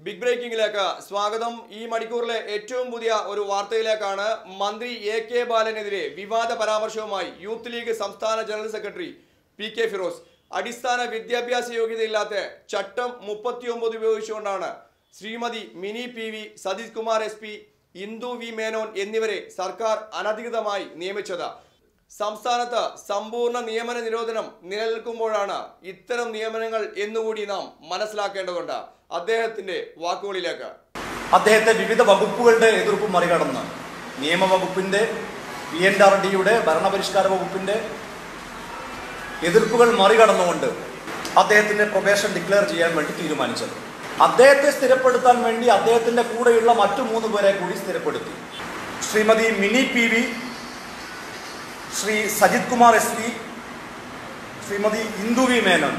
big ബ്രേക്കിംഗിലേക്ക് സ്വാഗതം ഈ മണിക്കൂറിലെ ഏറ്റവും പുതിയ ഒരു വാർത്തയിലേക്കാണ് മന്ത്രി എ കെ ബാലനെതിരെ വിവാദ പരാമർശവുമായി യൂത്ത് ലീഗ് സംസ്ഥാന general secretary P K Firoz അടിസ്ഥാന വിദ്യാഭ്യാസ യോഗ്യതയില്ലാത്ത ചട്ടം മുപ്പത്തിയൊമ്പത് ഉപയോഗിച്ചുകൊണ്ടാണ് Shrimati Mini P V Satheesh Kumar S P Indu V Menon എന്നിവരെ സർക്കാർ അനധികൃതമായി നിയമിച്ചത് സംസ്ഥാനത്ത് സമ്പൂർണ്ണ നിയമന നിരോധനം നിലനിൽക്കുമ്പോഴാണ് ഇത്തരം നിയമനങ്ങൾ എന്നുകൂടി നാം മനസ്സിലാക്കേണ്ടതുണ്ട് അദ്ദേഹത്തിന്റെ വാക്കുകളിലേക്ക് അദ്ദേഹത്തെ വിവിധ വകുപ്പുകളുടെ എതിർപ്പ് മറികടന്ന് നിയമവകുപ്പിന്റെ പി എൻ ആർ ഡിയുടെ ഭരണപരിഷ്കാര വകുപ്പിന്റെ എതിർപ്പുകൾ മറികടന്നുകൊണ്ട് അദ്ദേഹത്തിന്റെ പ്രൊബേഷൻ ഡിക്ലെയർ ചെയ്യാൻ വേണ്ടി തീരുമാനിച്ചത് അദ്ദേഹത്തെ സ്ഥിരപ്പെടുത്താൻ വേണ്ടി അദ്ദേഹത്തിന്റെ കൂടെയുള്ള മറ്റു മൂന്ന് പേരെ കൂടി സ്ഥിരപ്പെടുത്തി Shrimati Mini P V Shri Sajith Kumar S P Shrimati Indu V Menon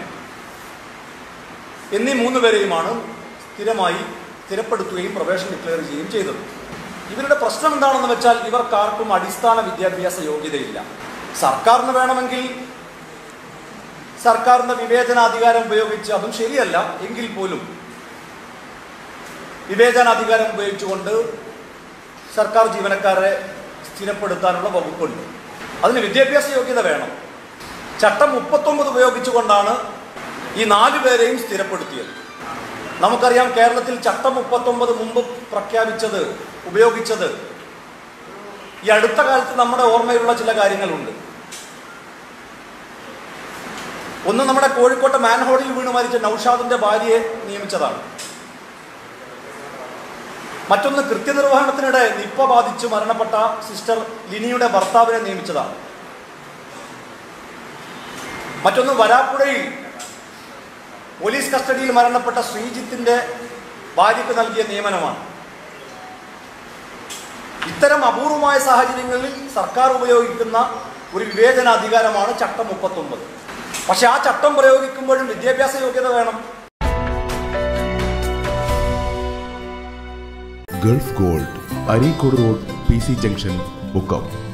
എന്നീ മൂന്ന് പേരെയുമാണ് സ്ഥിരമായി സ്ഥിരപ്പെടുത്തുകയും പ്രവേശനം ഡിക്ലെയർ ചെയ്യുകയും ചെയ്തത് ഇവരുടെ പ്രശ്നം എന്താണെന്ന് വെച്ചാൽ ഇവർക്കാർക്കും അടിസ്ഥാന വിദ്യാഭ്യാസ യോഗ്യതയില്ല സർക്കാരിന് വേണമെങ്കിൽ സർക്കാരിന്റെ വിവേചനാധികാരം ഉപയോഗിച്ച് അതും ശരിയല്ല എങ്കിൽ പോലും വിവേചനാധികാരം ഉപയോഗിച്ചുകൊണ്ട് സർക്കാർ ജീവനക്കാരെ സ്ഥിരപ്പെടുത്താനുള്ള വകുപ്പുണ്ട് അതിന് വിദ്യാഭ്യാസ യോഗ്യത വേണം ചട്ടം മുപ്പത്തൊമ്പത് ഉപയോഗിച്ചുകൊണ്ടാണ് ഈ നാലു പേരെയും സ്ഥിരപ്പെടുത്തിയത് നമുക്കറിയാം കേരളത്തിൽ ചട്ടം മുപ്പത്തൊമ്പത് മുമ്പ് പ്രഖ്യാപിച്ചത് ഉപയോഗിച്ചത് ഈ അടുത്ത കാലത്ത് നമ്മുടെ ഓർമ്മയിലുള്ള ചില കാര്യങ്ങളുണ്ട് ഒന്ന് നമ്മുടെ കോഴിക്കോട്ടെ മാൻഹോളിൽ വീണ് മരിച്ച നൌഷാദിന്റെ ഭാര്യയെ നിയമിച്ചതാണ് മറ്റൊന്ന് കൃത്യനിർവഹണത്തിനിടെ നിപ്പ ബാധിച്ച് മരണപ്പെട്ട സിസ്റ്റർ ലിനിയുടെ ഭർത്താവിനെ നിയമിച്ചതാണ് മറ്റൊന്ന് വരാപ്പുഴയിൽ പോലീസ് കസ്റ്റഡിയിൽ മരണപ്പെട്ട ശ്രീജിത്തിന്റെ ഭാര്യയ്ക്ക് നൽകിയ നിയമനമാണ് ഇത്തരം അപൂർവമായ സാഹചര്യങ്ങളിൽ സർക്കാർ ഉപയോഗിക്കുന്ന ഒരു വിവേചന അധികാരമാണ് ചട്ടം മുപ്പത്തൊമ്പത് പക്ഷെ ആ ചട്ടം പ്രയോഗിക്കുമ്പോഴും വിദ്യാഭ്യാസ യോഗ്യത വേണം Gulf Gold Areekode road P C junction become